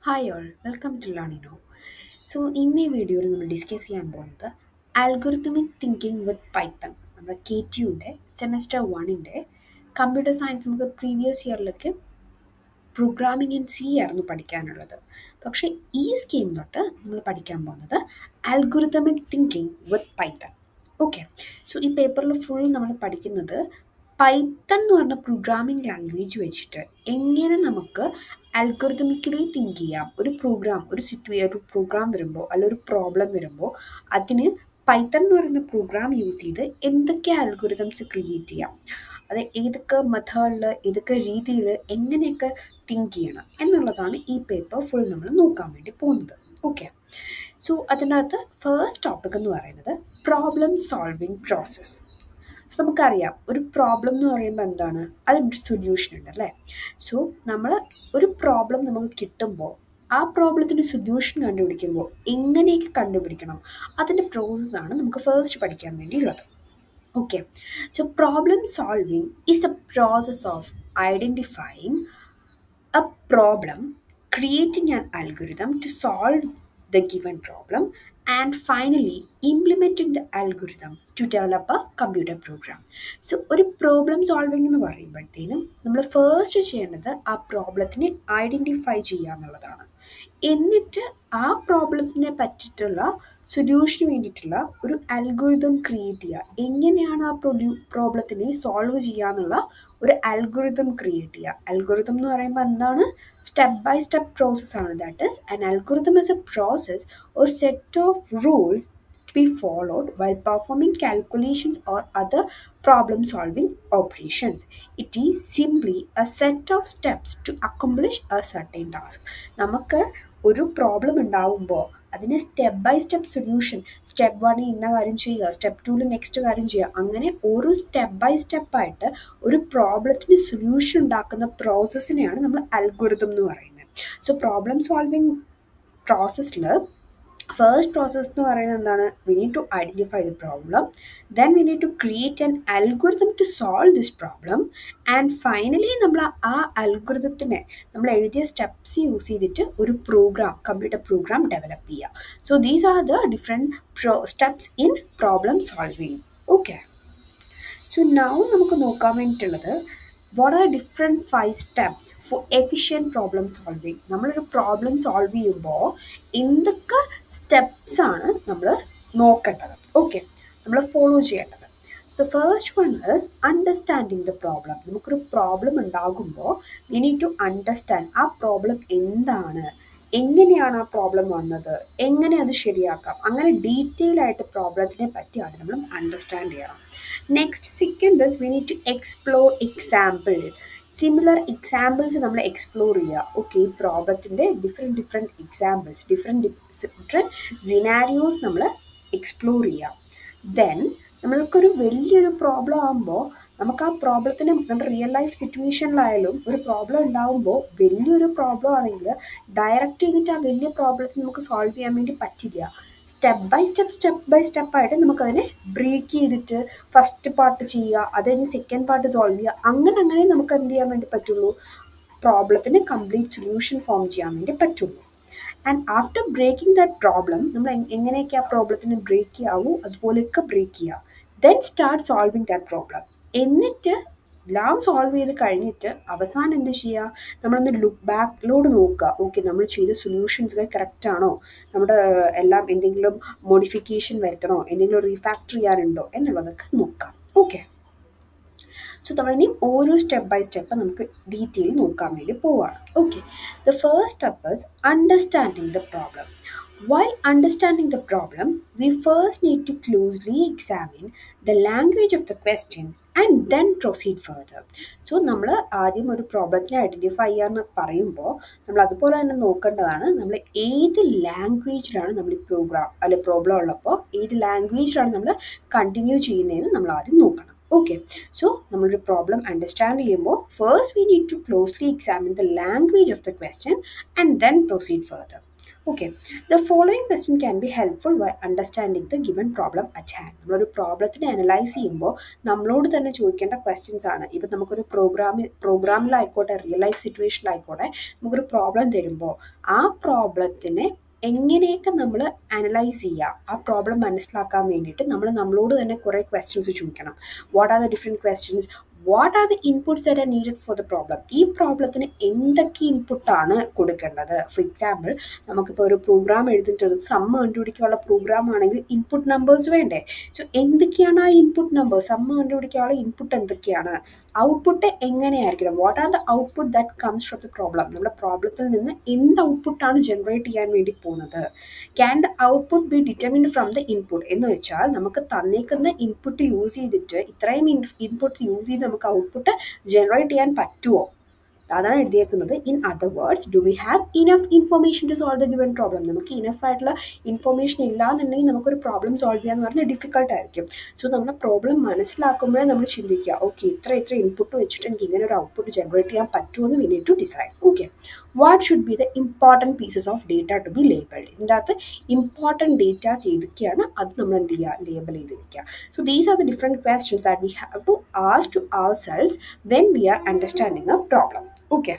Hi all welcome to ലേണിനോ so ഇന്ന് ഈ വീഡിയോയിൽ നമ്മൾ ഡിസ്കസ് ചെയ്യാൻ പോകുന്നത് ആൽഗോറിതമിക് തിങ്കിങ് വിത്ത് പൈത്തൺ നമ്മുടെ കെ ടിയുടെ സെമസ്റ്റർ വണ്ണിൻ്റെ കമ്പ്യൂട്ടർ സയൻസ് നമുക്ക് പ്രീവിയസ് ഇയറിലേക്ക് പ്രോഗ്രാമിംഗ് ഇൻ സി ആയിരുന്നു പഠിക്കാനുള്ളത് പക്ഷേ ഈ സ്കീം തൊട്ട് നമ്മൾ പഠിക്കാൻ പോകുന്നത് algorithmic thinking with Python okay so ഈ പേപ്പറിൽ ഫുൾ നമ്മൾ പഠിക്കുന്നത് പൈത്തൺ എന്ന് പറഞ്ഞ പ്രോഗ്രാമിംഗ് ലാംഗ്വേജ് വെച്ചിട്ട് എങ്ങനെ നമുക്ക് അൽഗോറിതമിക്കലി തിങ്ക് ചെയ്യാം ഒരു പ്രോഗ്രാം ഒരു സിറ്റുവേ ഒരു പ്രോഗ്രാം വരുമ്പോൾ അല്ലെങ്കിൽ ഒരു പ്രോബ്ലം വരുമ്പോൾ അതിന് പൈത്തൺ എന്ന് പറയുന്ന പ്രോഗ്രാം യൂസ് ചെയ്ത് എന്തൊക്കെ അൽഗോറിതംസ് ക്രിയേറ്റ് ചെയ്യാം അത് ഏതൊക്കെ മെത്തേഡിൽ ഏതൊക്കെ രീതിയിൽ എങ്ങനെയൊക്കെ തിങ്ക് ചെയ്യണം എന്നുള്ളതാണ് ഈ പേപ്പർ ഫുൾ നമ്മൾ നോക്കാൻ വേണ്ടി പോകുന്നത് ഓക്കെ സോ അതിനകത്ത് ഫസ്റ്റ് ടോപ്പിക് എന്ന് പറയുന്നത് പ്രോബ്ലം സോൾവിങ് പ്രോസസ്സ് സോ നമുക്കറിയാം ഒരു പ്രോബ്ലം എന്ന് പറയുമ്പോൾ എന്താണ് അതിനൊരു സൊല്യൂഷൻ ഉണ്ട് അല്ലേ സോ നമ്മൾ ഒരു പ്രോബ്ലം നമുക്ക് കിട്ടുമ്പോൾ ആ പ്രോബ്ലത്തിൻ്റെ സൊല്യൂഷൻ കണ്ടുപിടിക്കുമ്പോൾ എങ്ങനെയൊക്കെ കണ്ടുപിടിക്കണം അതിൻ്റെ പ്രോസസ്സാണ് നമുക്ക് ഫസ്റ്റ് പഠിക്കാൻ വേണ്ടിയുള്ളത് okay so problem solving is a process of identifying a problem creating an algorithm to solve the given problem and finally implementing the algorithm to develop a computer program so ഒരു problem solving എന്ന് പറയുമ്പോഴത്തേനും നമ്മൾ first ചെയ്യേണ്ടത് ആ പ്രോബ്ലത്തിനെ identify ചെയ്യുക എന്നുള്ളതാണ് എന്നിട്ട് ആ പ്രോബ്ലത്തിനെ പറ്റിയിട്ടുള്ള സൊല്യൂഷന് വേണ്ടിയിട്ടുള്ള ഒരു അൽഗോരിതം ക്രിയേറ്റ് ചെയ്യുക എങ്ങനെയാണ് ആ പ്രൊഡ്യൂ പ്രോബ്ലത്തിനെ സോൾവ് ചെയ്യുക എന്നുള്ള ഒരു അൽഗോരിതം ക്രിയേറ്റ് ചെയ്യുക അൽഗോരിതം എന്ന് പറയുമ്പോൾ എന്താണ് സ്റ്റെപ്പ് ബൈ സ്റ്റെപ്പ് പ്രോസസ്സാണ് that is an algorithm is a process ഒരു set of rules to be followed while performing calculations or other problem solving operations. It is simply a set of steps to accomplish a certain task. നമുക്ക് ഒരു problem ഉണ്ടാവുമ്പോൾ അതിന് step by step solution step വണ്ണിൽ ഇന്ന കാര്യം ചെയ്യുക step ടൂവിൽ next കാര്യം ചെയ്യുക അങ്ങനെ ഓരോ സ്റ്റെപ്പ് ബൈ സ്റ്റെപ്പായിട്ട് ഒരു പ്രോബ്ലത്തിന് സൊല്യൂഷൻ ഉണ്ടാക്കുന്ന പ്രോസസ്സിനെയാണ് നമ്മൾ അൽഗോരിതം എന്ന് പറയുന്നത് സോ പ്രോബ്ലം സോൾവിങ് പ്രോസസ്സിൽ ഫസ്റ്റ് പ്രോസസ് എന്ന് പറയുന്നത് എന്താണ് we need to identify the problem then we need to create an algorithm to solve this problem and finally നമ്മൾ ആ അൽഗോരിതത്തിനെ നമ്മൾ എഴുതിയ സ്റ്റെപ്സ് യൂസ് ചെയ്തിട്ട് ഒരു പ്രോഗ്രാം കമ്പ്യൂട്ടർ പ്രോഗ്രാം ഡെവലപ്പ് ചെയ്യുക so these are the different pro steps in problem solving okay so now നമുക്ക് നോക്കാൻ വേണ്ടിയിട്ടുള്ളത് what are different five steps for efficient problem solving നമ്മളൊരു പ്രോബ്ലം സോൾവ് ചെയ്യുമ്പോൾ എന്തൊക്കെ സ്റ്റെപ്സ് ആണ് നമ്മൾ നോക്കേണ്ടത് ഓക്കെ നമ്മൾ ഫോളോ ചെയ്യേണ്ടത് so the first one is understanding the problem നമുക്കൊരു പ്രോബ്ലം ഉണ്ടാകുമ്പോൾ വി നീഡ് ടു അണ്ടർസ്റ്റാൻഡ് ആ പ്രോബ്ലം എന്താണ് എങ്ങനെയാണ് ആ പ്രോബ്ലം വന്നത് എങ്ങനെ അത് ശരിയാക്കാം അങ്ങനെ ഡീറ്റെയിൽ ആയിട്ട് പ്രോബ്ലത്തിനെ പറ്റിയാണ് നമ്മൾ അണ്ടർസ്റ്റാൻഡ് ചെയ്യണം next second is we need to explore example similar examples നമ്മൾ എക്സ്പ്ലോർ ചെയ്യുക ഓക്കെ ഈ പ്രോബ്ലത്തിൻ്റെ different different examples different different scenarios നമ്മൾ എക്സ്പ്ലോർ ചെയ്യുക ദെൻ നമ്മൾക്കൊരു വലിയൊരു പ്രോബ്ലം ആകുമ്പോൾ നമുക്ക് ആ പ്രോബ്ലത്തിന് നമ്മുടെ റിയൽ ലൈഫ് സിറ്റുവേഷനിലായാലും ഒരു പ്രോബ്ലം ഉണ്ടാകുമ്പോൾ വലിയൊരു പ്രോബ്ലം ആണെങ്കിൽ ഡയറക്റ്റ് ചെയ്തിട്ട് ആ വലിയ പ്രോബ്ലത്തിന് നമുക്ക് സോൾവ് ചെയ്യാൻ വേണ്ടി പറ്റില്ല step by step step by സ്റ്റെപ്പായിട്ട് നമുക്കതിനെ ബ്രേക്ക് ചെയ്തിട്ട് ഫസ്റ്റ് പാർട്ട് ചെയ്യുക അത് കഴിഞ്ഞ് സെക്കൻഡ് പാർട്ട് സോൾവ് ചെയ്യുക അങ്ങനെ അങ്ങനെ നമുക്ക് എന്ത് ചെയ്യാൻ വേണ്ടി പറ്റുള്ളൂ പ്രോബ്ലത്തിന് കംപ്ലീറ്റ് സൊല്യൂഷൻ ഫോം ചെയ്യാൻ വേണ്ടി പറ്റുള്ളൂ and after breaking that problem നമ്മൾ എങ്ങനെയൊക്കെ ആ പ്രോബ്ലത്തിന് ബ്രേക്ക് ചെയ്യാവൂ അതുപോലെയൊക്കെ ബ്രേക്ക് ചെയ്യുക then start solving that problem എന്നിട്ട് എല്ലാം സോൾവ് ചെയ്ത് കഴിഞ്ഞിട്ട് അവസാനം എന്ത് ചെയ്യുക നമ്മളൊന്ന് ലുക്ക് ബാക്കിലോട് നോക്കുക ഓക്കെ നമ്മൾ ചെയ്ത സൊല്യൂഷൻസ് ഒക്കെ കറക്റ്റ് ആണോ നമ്മുടെ എല്ലാം എന്തെങ്കിലും മോഡിഫിക്കേഷൻ വരുത്തണോ എന്തെങ്കിലും റീഫാക്ടർ ചെയ്യാനുണ്ടോ എന്നുള്ളതൊക്കെ നോക്കാം ഓക്കെ സോ നമ്മളിനി ഓരോ സ്റ്റെപ്പ് ബൈ സ്റ്റെപ്പ് നമുക്ക് ഡീറ്റെയിൽ നോക്കാൻ വേണ്ടി പോവാണ് okay the first step is understanding the problem While understanding the problem, we first need to closely examine the language of the question and then proceed further so നമ്മൾ ആദ്യം ഒരു പ്രോബ്ലത്തിനെ identify ചെയ്യാന്ന് പറയുമ്പോൾ നമ്മൾ അതുപോലെ തന്നെ നോക്കേണ്ടതാണ് നമ്മൾ ഏത് ലാംഗ്വേജിലാണ് നമ്മൾ ഈ പ്രോഗ്രാം അല്ലെ പ്രോബ്ലം ഉള്ളപ്പോൾ ഏത് ലാംഗ്വേജിലാണ് നമ്മൾ കണ്ടിന്യൂ ചെയ്യുന്നതെന്ന് നമ്മൾ ആദ്യം നോക്കണം ഓക്കെ സോ നമ്മളൊരു പ്രോബ്ലം അണ്ടർസ്റ്റാൻഡ് ചെയ്യുമ്പോൾ first we need to closely examine the language of the question and then proceed further okay the following question can be helpful by understanding the given problem at hand നമ്മളൊരു പ്രോബ്ലത്തിനെ analyse ചെയ്യുമ്പോൾ നമ്മളോട് തന്നെ ചോദിക്കേണ്ട questions ആണ് ഇപ്പം നമുക്കൊരു പ്രോഗ്രാമിൽ പ്രോഗ്രാമിലായിക്കോട്ടെ റിയൽ ലൈഫ് സിറ്റുവേഷനിലായിക്കോട്ടെ നമുക്കൊരു പ്രോബ്ലം തരുമ്പോൾ ആ പ്രോബ്ലത്തിനെ എങ്ങനെയൊക്കെ നമ്മൾ അനലൈസ് ചെയ്യുക ആ പ്രോബ്ലം മനസ്സിലാക്കാൻ വേണ്ടിയിട്ട് നമ്മൾ നമ്മളോട് തന്നെ കുറേ ക്വസ്റ്റ്യൻസ് ചോദിക്കണം what are the different questions what are the inputs that are needed for the problem ഈ പ്രോബ്ലത്തിന് എന്തൊക്കെ ഇൻപുട്ടാണ് കൊടുക്കേണ്ടത് ഫോർ എക്സാമ്പിൾ നമുക്കിപ്പോൾ ഒരു പ്രോഗ്രാം എഴുതിയിട്ടത് സമ്മ കണ്ടുപിടിക്കാനുള്ള പ്രോഗ്രാം ആണെങ്കിൽ ഇൻപുട്ട് നമ്പേഴ്സ് വേണ്ടേ സോ എന്തൊക്കെയാണ് ആ ഇൻപുട്ട് നമ്പേഴ്സ് സമ്മ കണ്ടുപിടിക്കാനുള്ള ഇൻപുട്ട് എന്തൊക്കെയാണ് ഔട്ട്പുട്ട് എങ്ങനെയായിരിക്കണം what are the output that comes from the problem നമ്മുടെ പ്രോബ്ലത്തിൽ നിന്ന് എന്ത് ഔട്ട്പുട്ടാണ് ജനറേറ്റ് ചെയ്യാൻ വേണ്ടി പോകുന്നത് can the output be determined from the input എന്ന് വെച്ചാൽ നമുക്ക് തന്നേക്കുന്ന ഇൻപുട്ട് യൂസ് ചെയ്തിട്ട് ഇത്രയും ഇൻപുട്ട് യൂസ് ചെയ്ത് നമുക്ക് ഔട്ട്പുട്ട് ജനറേറ്റ് ചെയ്യാൻ പറ്റുമോ അതാണ് എഴുതിയേക്കുന്നത് in other words do we have enough information to solve the given problem നമുക്ക് ഇനഫ് ആയിട്ടുള്ള ഇൻഫർമേഷൻ ഇല്ലാന്നുണ്ടെങ്കിൽ നമുക്കൊരു പ്രോബ്ലം സോൾവ് ചെയ്യാന്ന് പറഞ്ഞാൽ ഡിഫിക്കൽട്ട് ആയിരിക്കും സോ നമ്മുടെ പ്രോബ്ലം മനസ്സിലാക്കുമ്പോഴേ നമ്മൾ ചിന്തിക്കുക ഓക്കെ ഇത്ര ഇത്ര ഇൻപുട്ട് വെച്ചിട്ട് എനിക്ക് ഇങ്ങനെ ഒരു ഔട്ട്പുട്ട് ജനറേറ്റ് ചെയ്യാൻ പറ്റുമെന്ന് we need to decide okay what should be the important pieces of data to be labelled ഇതിൻ്റെ അകത്ത് ഇമ്പോർട്ടൻറ്റ് ഡേറ്റ ചെയ്തൊക്കെയാണ് അത് നമ്മൾ എന്ത് ചെയ്യുക ലേബിൾ ചെയ്ത് വെക്കുക so these are the different questions that we have to ask to ourselves when we are understanding a problem okay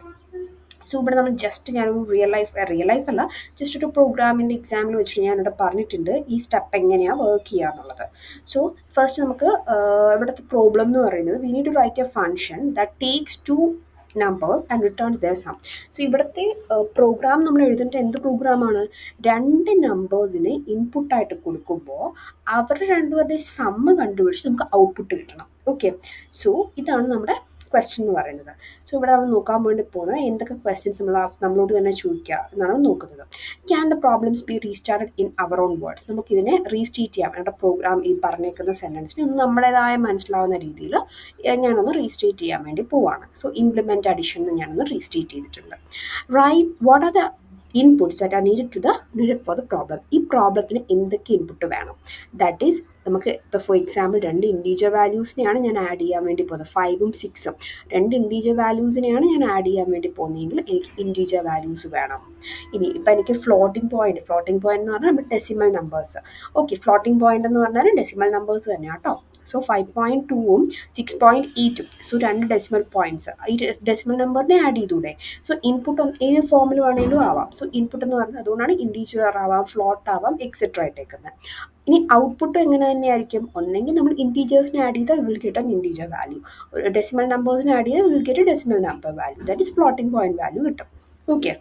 so ഇവിടെ നമ്മൾ ജസ്റ്റ് ഞാനൊരു റിയൽ ലൈഫ് റിയൽ ലൈഫ് അല്ല ജസ്റ്റ് ഒരു പ്രോഗ്രാമിൻ്റെ എക്സാമ്പിൾ വെച്ചിട്ട് ഞാനിവിടെ പറഞ്ഞിട്ടുണ്ട് ഈ സ്റ്റെപ്പ് എങ്ങനെയാണ് വർക്ക് ചെയ്യുക എന്നുള്ളത് സോ ഫസ്റ്റ് നമുക്ക് ഇവിടുത്തെ പ്രോബ്ലം എന്ന് പറയുന്നത് we need to write a function that takes two numbers and returns their sum so ഇവിടുത്തെ പ്രോഗ്രാം നമ്മൾ എഴുതേണ്ട എന്ത് പ്രോഗ്രാമാണ് രണ്ട് നമ്പേഴ്സിനെ ഇൻപുട്ടായിട്ട് കൊടുക്കുമ്പോൾ അവർ രണ്ടുപേരുടെ സമ്മ് കണ്ടുപിടിച്ച് നമുക്ക് ഔട്ട്പുട്ട് കിട്ടണം ഓക്കെ സോ ഇതാണ് നമ്മുടെ ക്വസ്റ്റ്യൻ എന്ന് പറയുന്നത് സോ ഇവിടെ നമ്മൾ നോക്കാൻ വേണ്ടി പോകുന്നത് എന്തൊക്കെ ക്വസ്റ്റ്യൻസ് നമ്മൾ നമ്മളോട് തന്നെ ചോദിക്കുക എന്നാണ് നോക്കുന്നത് can the problems be restarted in our own words നമുക്കിതിനെ റീസ്റ്റേറ്റ് ചെയ്യാം എൻ്റെ പ്രോഗ്രാം ഈ പറഞ്ഞേക്കുന്ന സെൻറ്റൻസിനെ ഒന്ന് നമ്മുടേതായ മനസ്സിലാവുന്ന രീതിയിൽ ഞാനൊന്ന് റീസ്റ്റേറ്റ് ചെയ്യാൻ വേണ്ടി പോവാണ് സോ ഇംപ്ലിമെൻറ്റ് അഡിഷൻ ഞാനൊന്ന് റീസ്റ്റേറ്റ് ചെയ്തിട്ടുണ്ട് right what are the inputs that are needed to the needed for the problem ഈ പ്രോബ്ലത്തിന് എന്തൊക്കെ ഇൻപുട്ട് വേണം ദാറ്റ് ഈസ് നമുക്ക് ഇപ്പോൾ ഫോർ എക്സാമ്പിൾ രണ്ട് ഇൻഡീജർ വാല്യൂസിനെയാണ് ഞാൻ ആഡ് ചെയ്യാൻ വേണ്ടി പോകുന്നത് ഫൈവും സിക്സും രണ്ട് ഇൻഡീജർ വാല്യൂസിനെയാണ് ഞാൻ ആഡ് ചെയ്യാൻ വേണ്ടി പോകുന്നതെങ്കിൽ എനിക്ക് ഇൻഡീജർ വാല്യൂസ് വേണം ഇനി ഇപ്പം എനിക്ക് ഫ്ലോട്ടിംഗ് പോയിന്റ് ഫ്ലോട്ടിംഗ് പോയിന്റ് എന്ന് പറഞ്ഞാൽ നമ്മുടെ decimal numbers okay floating point എന്ന് പറഞ്ഞാൽ ഡെസിമൽ നമ്പേഴ്സ് തന്നെയാണ് കേട്ടോ സോ ഫൈവ് പോയിൻറ്റ് ടൂവും സിക്സ് പോയിൻറ്റ് എയ്റ്റും സോ രണ്ട് ഡെസിമൽ പോയിൻറ്റ്സ് ഈ ഡെസിമൽ നമ്പറിനെ ആഡ് ചെയ്തൂടെ സോ ഇൻപുട്ട് ഏത് ഫോമിൽ വേണമെങ്കിലും ആവാം സോ ഇൻപുട്ട് എന്ന് പറഞ്ഞാൽ അതുകൊണ്ടാണ് ഇൻഡീജർ ആവാം ഫ്ലോട്ട് ആവാം എക്സെട്ര ആയിട്ടേക്കുന്നത് ഇനി ഔട്ട്പുട്ട് എങ്ങനെ തന്നെയായിരിക്കും ഒന്നെങ്കിൽ നമ്മൾ ഇൻറ്റീജേഴ്സിനെ ആഡ് ചെയ്താൽ will get an integer value decimal നമ്പേഴ്സിനെ ആഡ് ചെയ്താൽ will get decimal number value that is floating point value കിട്ടും ഓക്കെ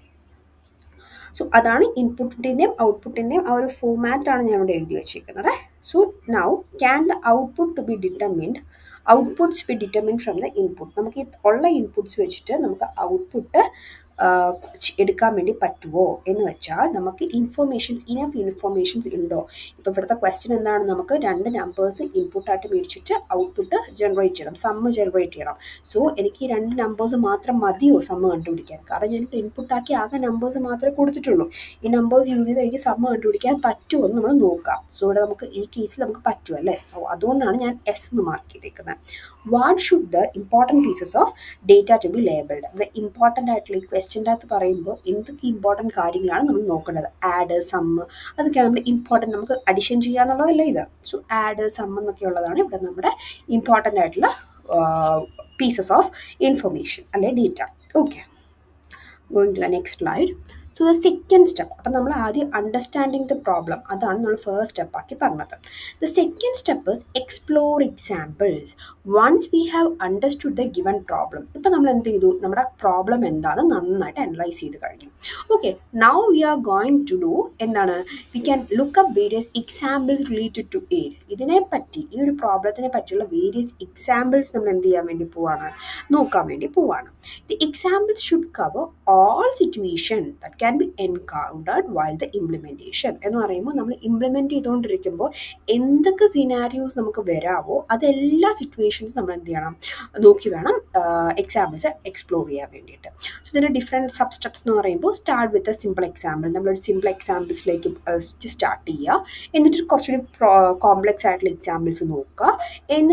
സോ അതാണ് ഇൻപുട്ടിൻ്റെയും ഔട്ട്പുട്ടിൻ്റെയും ആ ഒരു ഫോമാറ്റാണ് ഞാൻ ഇവിടെ എഴുതി വെച്ചിരിക്കുന്നത് so now can the output to be determined outputs be determine from the input നമുക്ക് ഈ ഉള്ള ഇൻപുട്ട്സ് വെച്ചിട്ട് നമുക്ക് ഔട്ട്പുട്ട് എടുക്കാൻ വേണ്ടി പറ്റുമോ എന്ന് വെച്ചാൽ നമുക്ക് ഇൻഫർമേഷൻസ് ഇനഫ് ഇൻഫർമേഷൻസ് ഉണ്ടോ ഇപ്പോൾ ഇവിടുത്തെ ക്വസ്റ്റ്യൻ എന്താണ് നമുക്ക് രണ്ട് നമ്പേഴ്സ് ഇൻപുട്ടായിട്ട് മേടിച്ചിട്ട് ഔട്ട്പുട്ട് ജനറേറ്റ് ചെയ്യണം സമ്മ് ജനറേറ്റ് ചെയ്യണം സോ എനിക്ക് ഈ രണ്ട് നമ്പേഴ്സ് മാത്രം മതിയോ സമ്മ് കണ്ടുപിടിക്കാൻ കാരണം ഞാനിപ്പോൾ ഇൻപുട്ടാക്കി ആകെ നമ്പേഴ്സ് മാത്രമേ കൊടുത്തിട്ടുള്ളൂ ഈ നമ്പേഴ്സ് യൂസ് ചെയ്ത് എനിക്ക് സമ്മ് കണ്ടുപിടിക്കാൻ പറ്റുമോ എന്ന് നമ്മൾ നോക്കാം സോ ഇവിടെ നമുക്ക് ഈ കേസിൽ നമുക്ക് പറ്റും അല്ലേ സോ അതുകൊണ്ടാണ് ഞാൻ എസ് എന്ന് മാർക്ക് ചെയ്തേക്കുന്നത് what should the important pieces of data to be labelled ഇവിടെ ഇമ്പോർട്ടൻ്റ് ആയിട്ടുള്ള ഈ ക്വസ്റ്റ്യൻ്റെ അകത്ത് പറയുമ്പോൾ എന്തൊക്കെ ഇമ്പോർട്ടൻറ്റ് കാര്യങ്ങളാണ് നമ്മൾ നോക്കേണ്ടത് ആഡ് സമ്മ് അതൊക്കെയാണ് നമ്മൾ ഇമ്പോർട്ടൻറ്റ് നമുക്ക് അഡിഷൻ ചെയ്യാന്നുള്ളതല്ല ഇത് സോ ആഡ് സമ്മ് എന്നൊക്കെ ഉള്ളതാണ് ഇവിടെ നമ്മുടെ ഇമ്പോർട്ടൻ്റ് ആയിട്ടുള്ള പീസസ് ഓഫ് ഇൻഫർമേഷൻ അല്ലെ data okay going to the next slide so the second step അപ്പം നമ്മൾ ആദ്യം അണ്ടർസ്റ്റാൻഡിങ് ദ പ്രോബ്ലം അതാണ് നമ്മൾ ഫസ്റ്റ് സ്റ്റെപ്പ് ആക്കി പറഞ്ഞത് the second step is explore examples once we have understood the given problem ഇപ്പം നമ്മൾ എന്ത് ചെയ്തു നമ്മുടെ പ്രോബ്ലം എന്താണെന്ന് നന്നായിട്ട് അനലൈസ് ചെയ്ത് കഴിഞ്ഞു okay now we are going to do എന്താണ് we can look up various examples related to aid ഇതിനെപ്പറ്റി ഈ ഒരു പ്രോബ്ലത്തിനെ പറ്റിയുള്ള വേരിയസ് എക്സാമ്പിൾസ് നമ്മൾ എന്ത് ചെയ്യാൻ വേണ്ടി പോവാണ് നോക്കാൻ വേണ്ടി പോവാണ് the examples should cover all situation that can be encountered while the implementation എന്ന് പറയുമ്പോൾ നമ്മൾ ഇംപ്ലിമെൻറ്റ് ചെയ്തുകൊണ്ടിരിക്കുമ്പോൾ എന്തൊക്കെ സിനാരിയോസ് നമുക്ക് വരാവോ അതെല്ലാ സിറ്റുവേഷൻസ് നമ്മൾ എന്ത് ചെയ്യണം നോക്കി വേണം എക്സാമ്പിൾസ് എക്സ്പ്ലോർ ചെയ്യാൻ വേണ്ടിയിട്ട് സോ ഇതിൻ്റെ ഡിഫറെൻറ്റ് സബ് സ്റ്റെപ്സ് എന്ന് പറയുമ്പോൾ start with a simple example നമ്മളൊരു സിമ്പിൾ എക്സാമ്പിൾസിലേക്ക് സ്റ്റാർട്ട് ചെയ്യുക എന്നിട്ട് കുറച്ചുകൂടി കോംപ്ലക്സ് ആയിട്ടുള്ള എക്സാമ്പിൾസ് നോക്കുക എന്നിട്ട്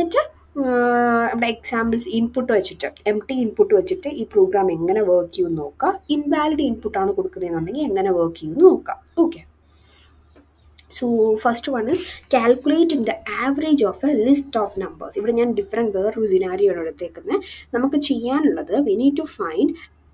നമ്മുടെ എക്സാമ്പിൾസ് ഇൻപുട്ട് വെച്ചിട്ട് എം ടി ഇൻപുട്ട് വെച്ചിട്ട് ഈ പ്രോഗ്രാം എങ്ങനെ വർക്ക് ചെയ്യുമെന്ന് നോക്കാം ഇൻവാലിഡ് ഇൻപുട്ടാണ് കൊടുക്കുന്നതെന്നുണ്ടെങ്കിൽ എങ്ങനെ വർക്ക് ചെയ്യുമെന്ന് നോക്കാം okay so first one is calculating the average of a list of numbers ഇവിടെ ഞാൻ ഡിഫറെൻറ്റ് വേറൊരു സിനാരിയാണ് എടുത്തേക്കുന്നത് നമുക്ക് ചെയ്യാനുള്ളത് we need to find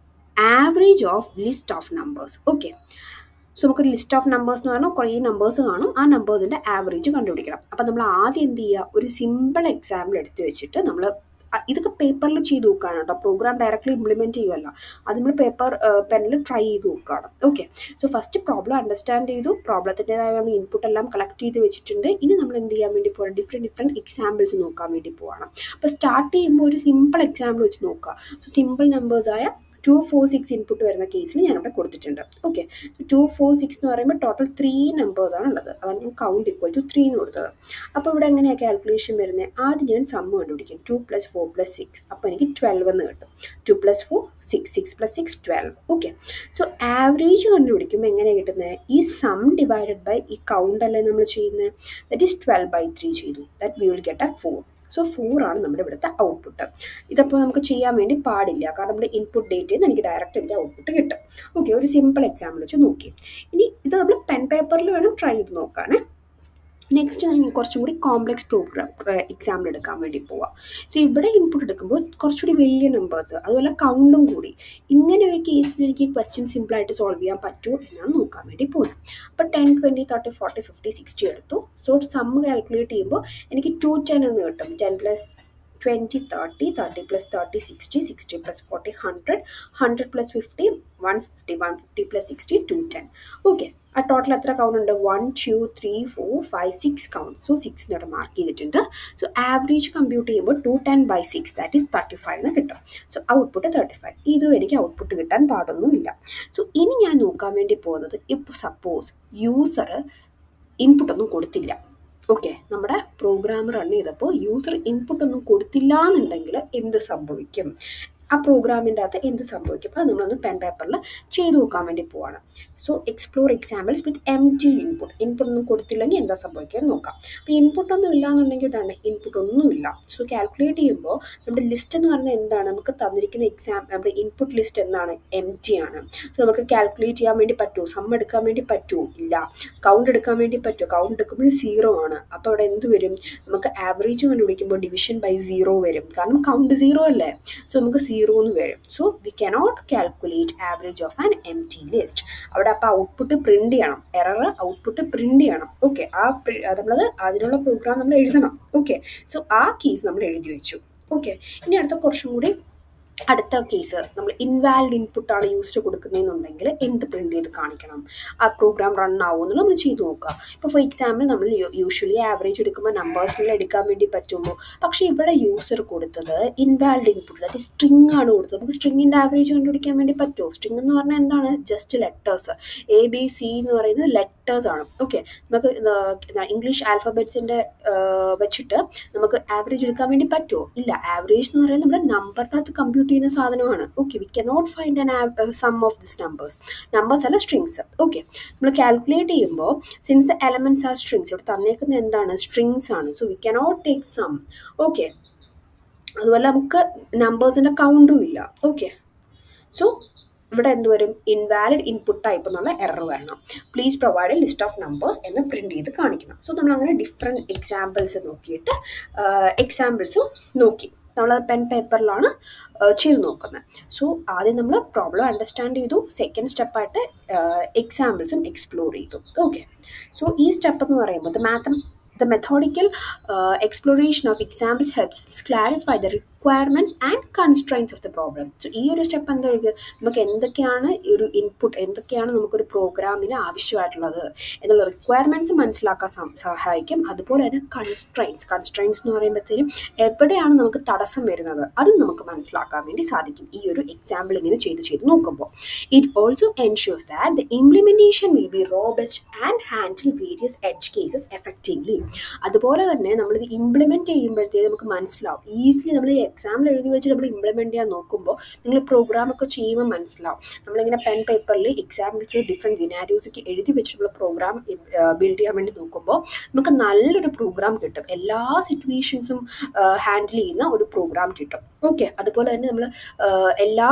average of list of numbers okay so നമുക്കൊരു ലിസ്റ്റ് ഓഫ് നമ്പേഴ്സ് എന്ന് പറഞ്ഞാൽ കുറേ നമ്പേഴ്സ് കാണും ആ നമ്പേഴ്സിൻ്റെ ആവറേജ് കണ്ടുപിടിക്കണം അപ്പോൾ നമ്മൾ ആദ്യം എന്ത് ചെയ്യുക ഒരു സിമ്പിൾ എക്സാമ്പിൾ എടുത്ത് വെച്ചിട്ട് നമ്മൾ ഇതൊക്കെ പേപ്പറിൽ ചെയ്ത് നോക്കാനാണ് കേട്ടോ പ്രോഗ്രാം ഡയറക്റ്റ്ലി ഇംപ്ലിമെൻറ്റ് ചെയ്യുമല്ല അത് നമ്മൾ പേപ്പർ പെന്നിൽ ട്രൈ ചെയ്ത് നോക്കുകയാണ് okay so first problem understand ചെയ്തു പ്രോബ്ലത്തിൻ്റെതായ നമ്മൾ ഇൻപുട്ട് എല്ലാം കളക്ട് ചെയ്ത് വെച്ചിട്ടുണ്ട് ഇനി നമ്മൾ എന്ത് ചെയ്യാൻ വേണ്ടി പോകണം ഡിഫറെൻറ്റ് ഡിഫറെൻറ്റ് എക്സാമ്പിൾസ് നോക്കാൻ വേണ്ടി പോകണം അപ്പോൾ സ്റ്റാർട്ട് ചെയ്യുമ്പോൾ ഒരു സിമ്പിൾ എക്സാമ്പിൾ വെച്ച് നോക്കുക സോ സിമ്പിൾ നമ്പേഴ്സായ ടു ഫോർ സിക്സ് ഇൻപുട്ട് വരുന്ന കേസിൽ ഞാനിവിടെ കൊടുത്തിട്ടുണ്ട് ഓക്കെ ടു ഫോർ സിക്സ് എന്ന് പറയുമ്പോൾ ടോട്ടൽ ത്രീ നമ്പേഴ്സാണ് ഉള്ളത് അതാണ് ഞാൻ കൗണ്ട് ഈക്വൽ ടു ത്രീ എന്ന് കൊടുത്തത് അപ്പോൾ ഇവിടെ എങ്ങനെയാണ് കാൽക്കുലേഷൻ വരുന്നത് ആദ്യം ഞാൻ സമ്മ് കണ്ടുപിടിക്കും two plus four plus six അപ്പോൾ എനിക്ക് ട്വൽവ് എന്ന് കിട്ടും two plus four six six plus six twelve okay so average കണ്ടുപിടിക്കുമ്പോൾ എങ്ങനെയാണ് കിട്ടുന്നത് ഈ സം ഡിവൈഡഡ് ബൈ ഈ കൗണ്ട് അല്ലേ നമ്മൾ ചെയ്യുന്നത് that is twelve by three ചെയ്തു that we will get a four so four ആണ് നമ്മുടെ ഇവിടുത്തെ ഔട്ട്പുട്ട് ഇതപ്പോൾ നമുക്ക് ചെയ്യാൻ വേണ്ടി പാടില്ല കാരണം നമ്മുടെ ഇൻപുട്ട് ഡേറ്റിൽ നിന്ന് എനിക്ക് ഡയറക്റ്റ് എൻ്റെ ഔട്ട്പുട്ട് കിട്ടും ഓക്കെ ഒരു സിമ്പിൾ എക്സാമ്പിൾ വെച്ച് നോക്കി ഇനി ഇത് നമ്മൾ പെൻ പേപ്പറിൽ വേണം ട്രൈ ചെയ്ത് നോക്കാനേ നെക്സ്റ്റ് ഞാൻ കുറച്ചും കൂടി കോംപ്ലക്സ് പ്രോഗ്രാം എക്സാമ്പിൾ എടുക്കാൻ വേണ്ടി പോവാം സോ ഇവിടെ ഇൻപുട്ട് എടുക്കുമ്പോൾ കുറച്ചുകൂടി വലിയ നമ്പേഴ്സ് അതുപോലെ കൗണ്ടും കൂടി ഇങ്ങനെ ഒരു കേസിൽ എനിക്ക് ക്വസ്റ്റ്യൻ സിമ്പിളായിട്ട് സോൾവ് ചെയ്യാൻ പറ്റുമോ എന്നാണ് നോക്കാൻ വേണ്ടി പോകുന്നത് അപ്പോൾ ten twenty thirty forty fifty sixty എടുത്തു സോ സമ്മ് കാൽക്കുലേറ്റ് ചെയ്യുമ്പോൾ എനിക്ക് ടു ടെൻ എന്ന് കിട്ടും ten plus twenty thirty thirty plus thirty sixty sixty plus forty hundred hundred plus fifty one fifty one fifty plus sixty two ten okay ആ total എത്ര count ഉണ്ട് one two three four five six count so six ഇവിടെ mark ചെയ്തിട്ടുണ്ട് so average compute ചെയ്യുമ്പോൾ two ten by six that is thirty five എന്ന് കിട്ടും so output thirty five ഇതും എനിക്ക് ഔട്ട്പുട്ട് കിട്ടാൻ പാടൊന്നുമില്ല സോ ഇനി ഞാൻ നോക്കാൻ വേണ്ടി പോകുന്നത് ഇപ്പോൾ സപ്പോസ് യൂസർ ഇൻപുട്ടൊന്നും കൊടുത്തില്ല ഓക്കെ നമ്മുടെ പ്രോഗ്രാം റൺ ചെയ്തപ്പോൾ യൂസർ ഇൻപുട്ട് ഒന്നും കൊടുത്തില്ല എന്നുണ്ടെങ്കിൽ എന്ത് സംഭവിക്കും ആ പ്രോഗ്രാമിൻ്റെ അകത്ത് എന്ത് സംഭവിക്കും അത് നമ്മളൊന്ന് പെൻ പേപ്പറിൽ ചെയ്ത് നോക്കാൻ വേണ്ടി പോവാണ് so explore examples with empty input input ഒന്നും കൊടുത്തില്ലെങ്കിൽ എന്താ സംഭവിക്കുക എന്ന് നോക്കാം അപ്പോൾ ഇൻപുട്ട് ഒന്നും ഇല്ല എന്നുണ്ടെങ്കിൽ ഇതാണ് ഇൻപുട്ട് ഒന്നുമില്ല സോ കാൽക്കുലേറ്റ് ചെയ്യുമ്പോൾ നമ്മുടെ ലിസ്റ്റ് എന്ന് പറഞ്ഞാൽ എന്താണ് നമുക്ക് തന്നിരിക്കുന്ന എക്സാം നമ്മുടെ ഇൻപുട്ട് ലിസ്റ്റ് എന്താണ് എം ടി ആണ് സോ നമുക്ക് കാൽക്കുലേറ്റ് ചെയ്യാൻ വേണ്ടി പറ്റുമോ സം എടുക്കാൻ വേണ്ടി പറ്റുമോ ഇല്ല കൗണ്ട് എടുക്കാൻ വേണ്ടി പറ്റുമോ കൗണ്ട് എടുക്കുമ്പോൾ സീറോ ആണ് അപ്പോൾ അവിടെ എന്ത് വരും നമുക്ക് ആവറേജ് കണ്ടുപിടിക്കുമ്പോൾ ഡിവിഷൻ ബൈ സീറോ വരും കാരണം കൗണ്ട് സീറോ അല്ലേ സോ നമുക്ക് സീറോ എന്ന് വരും so we cannot calculate average of an empty list അവിടെ അപ്പോൾ ഔട്ട്പുട്ട് പ്രിന്റ് ചെയ്യണം എറർ ഔട്ട്പുട്ട് പ്രിന്റ് ചെയ്യണം ഓക്കെ ആ നമ്മളത് അതിനുള്ള പ്രോഗ്രാം നമ്മൾ എഴുതണം ഓക്കെ സോ ആ കേസ് നമ്മൾ എഴുതി വെച്ചു ഓക്കെ ഇനി അടുത്ത കുറച്ചും കൂടി അടുത്ത കേസ് നമ്മൾ ഇൻവാലിഡ് ഇൻപുട്ടാണ് യൂസ്ഡ് കൊടുക്കുന്നതെന്നുണ്ടെങ്കിൽ എന്ത് പ്രിന്റ് ചെയ്ത് കാണിക്കണം ആ പ്രോഗ്രാം റൺ ആവുമെന്നുള്ള നമ്മൾ ചെയ്ത് നോക്കുക ഇപ്പോൾ ഫോർ എക്സാമ്പിൾ നമ്മൾ യൂഷ്വലി ആവറേജ് എടുക്കുമ്പോൾ നമ്പേഴ്സിൽ എടുക്കാൻ വേണ്ടി പറ്റുമോ പക്ഷേ ഇവിടെ യൂസർ കൊടുത്തത് ഇൻവാലിഡ് ഇൻപുട്ട് അതായത് സ്ട്രിങ് ആണ് കൊടുത്തത് നമുക്ക് സ്ട്രിങ്ങിൻ്റെ ആവറേജ് കണ്ടുപിടിക്കാൻ വേണ്ടി പറ്റുമോ സ്ട്രിങ് എന്ന് പറഞ്ഞാൽ എന്താണ് just letters A B C എന്ന് പറയുന്നത് ലെറ്റേഴ്സ് ആണ് ഓക്കെ നമുക്ക് ഇംഗ്ലീഷ് ആൽഫബറ്റ്സിൻ്റെ വെച്ചിട്ട് നമുക്ക് ആവറേജ് എടുക്കാൻ വേണ്ടി പറ്റുമോ ഇല്ല ആവറേജ് എന്ന് പറയുന്നത് നമ്മുടെ നമ്പറിനകത്ത് കമ്പ്യൂട്ട് ചെയ്യുന്ന സാധനമാണ് okay we cannot find an sum of this numbers numbers അല്ല സ്ട്രിങ്സ് ഓക്കെ നമ്മൾ കാൽക്കുലേറ്റ് ചെയ്യുമ്പോൾ സിൻസ് എലമെന്റ്സ് ആർ സ്ട്രിങ്സ് ഇവിടെ തന്നേക്കുന്ന എന്താണ് സ്ട്രിങ്സ് ആണ് so we cannot take sum okay അതുപോലെ നമുക്ക് നമ്പേഴ്സിൻ്റെ കൗണ്ടും ഇല്ല ഓക്കെ സോ ഇവിടെ എന്ത് വരും ഇൻവാലിഡ് ഇൻപുട്ട് ടൈപ്പ് എന്നുള്ള എറർ വരണം please provide a list of numbers എന്ന് പ്രിന്റ് ചെയ്ത് കാണിക്കണം സോ നമ്മൾ അങ്ങനെ ഡിഫറെൻറ്റ് എക്സാമ്പിൾസ് നോക്കിയിട്ട് എക്സാമ്പിൾസും നോക്കി നമ്മൾ പെൻ പേപ്പറിലാണ് ചെയ്ത് നോക്കുന്നത് സോ ആദ്യം നമ്മൾ പ്രോബ്ലം അണ്ടർസ്റ്റാൻഡ് ചെയ്തു സെക്കൻഡ് സ്റ്റെപ്പായിട്ട് എക്സാമ്പിൾസും എക്സ്പ്ലോർ ചെയ്തു ഓക്കെ സോ ഈ സ്റ്റെപ്പ് എന്ന് പറയുമ്പോൾ the math The methodical uh, exploration of examples helps us clarify the requirements and constraints of the problem. So ഈ ഒരു സ്റ്റെപ്പ് എന്താ ഇത് നമുക്ക് എന്തൊക്കെയാണ് ഒരു ഇൻപുട്ട് എന്തൊക്കെയാണ് നമുക്കൊരു പ്രോഗ്രാമിന് ആവശ്യമായിട്ടുള്ളത് എന്നുള്ള റിക്വയർമെൻറ്റ്സ് മനസ്സിലാക്കാൻ സഹായിക്കും അതുപോലെ തന്നെ കൺസ്ട്രെയിൻസ് കൺസ്ട്രെയിൻസ് എന്ന് പറയുമ്പോഴത്തേനും എവിടെയാണ് നമുക്ക് തടസ്സം വരുന്നത് അതും നമുക്ക് മനസ്സിലാക്കാൻ വേണ്ടി സാധിക്കും ഈ ഒരു എക്സാമ്പിൾ ഇങ്ങനെ ചെയ്ത് ചെയ്ത് നോക്കുമ്പോൾ it also ensures that the implementation will be robust and handle various edge cases effectively അതുപോലെ തന്നെ നമ്മളിത് ഇംപ്ലിമെൻറ്റ് ചെയ്യുമ്പോഴത്തേക്ക് നമുക്ക് മനസ്സിലാവും ഈസിലി നമ്മൾ എക്സാമിൽ എഴുതി വെച്ച് നമ്മൾ ഇംപ്ലിമെൻറ്റ് ചെയ്യാൻ നോക്കുമ്പോൾ നിങ്ങൾ പ്രോഗ്രാമൊക്കെ ചെയ്യുമ്പോൾ മനസ്സിലാവും നമ്മളിങ്ങനെ പെൻ പേപ്പറിൽ എക്സാമ്പിൾസ് ഡിഫറെൻറ്റ് സിനാരിയോസൊക്കെ എഴുതി വെച്ചിട്ടുള്ള പ്രോഗ്രാം ബിൽഡ് ചെയ്യാൻ വേണ്ടി നോക്കുമ്പോൾ നമുക്ക് നല്ലൊരു പ്രോഗ്രാം കിട്ടും എല്ലാ സിറ്റുവേഷൻസും ഹാൻഡിൽ ചെയ്യുന്ന ഒരു പ്രോഗ്രാം കിട്ടും ഓക്കെ അതുപോലെ തന്നെ നമ്മൾ എല്ലാ